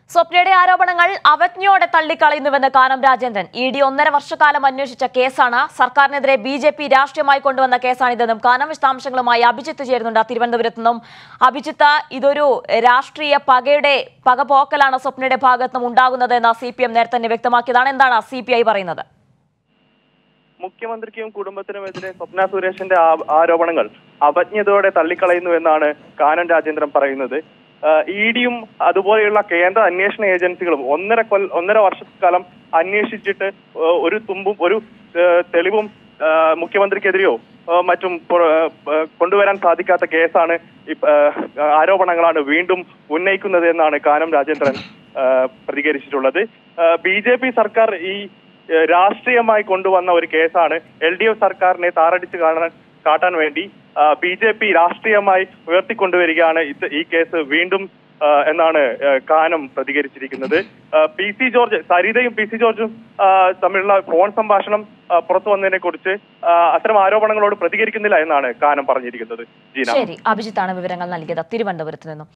സ്വപ്നയുടെ ആരോപണങ്ങൾ അവജ്ഞയോടെ തള്ളിക്കളയുന്നുവെന്ന് കാനം രാജേന്ദ്രൻ ഇ ഡി ഒന്നര വർഷക്കാലം അന്വേഷിച്ച കേസാണ് സർക്കാരിനെതിരെ ബി ജെ പി രാഷ്ട്രീയമായി കൊണ്ടുവന്ന കേസാണിതെന്നും കാനം വിശദാംശങ്ങളുമായി അഭിജിത്ത് ചേരുന്നുണ്ട് തിരുവനന്തപുരത്ത് നിന്നും അഭിജിത്ത് ഇതൊരു രാഷ്ട്രീയ പകയുടെ പകപോക്കലാണ് സ്വപ്നയുടെ ഭാഗത്തുനിന്നും ഉണ്ടാകുന്നത് എന്ന് സി പി എം നേരത്തെ തന്നെ വ്യക്തമാക്കിയതാണ് എന്താണ് സി പി ഐ പറയുന്നത് മുഖ്യമന്ത്രിക്കും കുടുംബത്തിനുമെതിരെ സ്വപ്ന സുരേഷിന്റെ ആ- ആരോപണങ്ങൾ അവജ്ഞതയോടെ തള്ളിക്കളയുന്നു എന്നാണ് കാനം രാജേന്ദ്രൻ പറയുന്നത് ഇ ഡിയും അതുപോലെയുള്ള കേന്ദ്ര അന്വേഷണ ഏജൻസികളും ഒന്നര കൊൽ ഒന്നര വർഷക്കാലം അന്വേഷിച്ചിട്ട് ആ, ഒരു തുമ്പും ഒരു ആ, തെളിവും ആ, മുഖ്യമന്ത്രിക്കെതിരെയോ ആ, മറ്റും പുറ- ആ, കൊണ്ടുവരാൻ സാധിക്കാത്ത കേസാണ് ഇപ്പ- ആ, ആരോപണങ്ങളാണ് വീണ്ടും ഉന്നയിക്കുന്നത് എന്നാണ് കാനം രാജേന്ദ്രൻ ആ, പ്രതികരിച്ചിട്ടുള്ളത് ബി ജെ പി സർക്കാർ ഈ ഏഹ് രാഷ്ട്രീയമായി കൊണ്ടുവന്ന ഒരു കേസാണ് എൽ ഡി എഫ് സർക്കാരിനെ താറടിച്ച് കാണാൻ കാട്ടാൻ വേണ്ടി ബി ജെ പി രാഷ്ട്രീയമായി ഉയർത്തിക്കൊണ്ടുവരികയാണ് ഇത് ഈ കേസ് വീണ്ടും ആ, എന്നാണ് ഏഹ് കാനം പ്രതികരിച്ചിരിക്കുന്നത് ആ, പി സി ജോർജ് സരിതയും പി സി ജോർജും ആ, തമ്മിലുള്ള ഫോൺ സംഭാഷണം ആ, പുറത്തു വന്നതിനെ കുറിച്ച് ആ, അത്തരം ആരോപണങ്ങളോട് പ്രതികരിക്കുന്നില്ല എന്നാണ് കാനം പറഞ്ഞിരിക്കുന്നത് ജീന ശരി അഭിജിത്താണ് വിവരങ്ങൾ നൽകിയത് തിരുവനന്തപുരത്ത് നിന്നും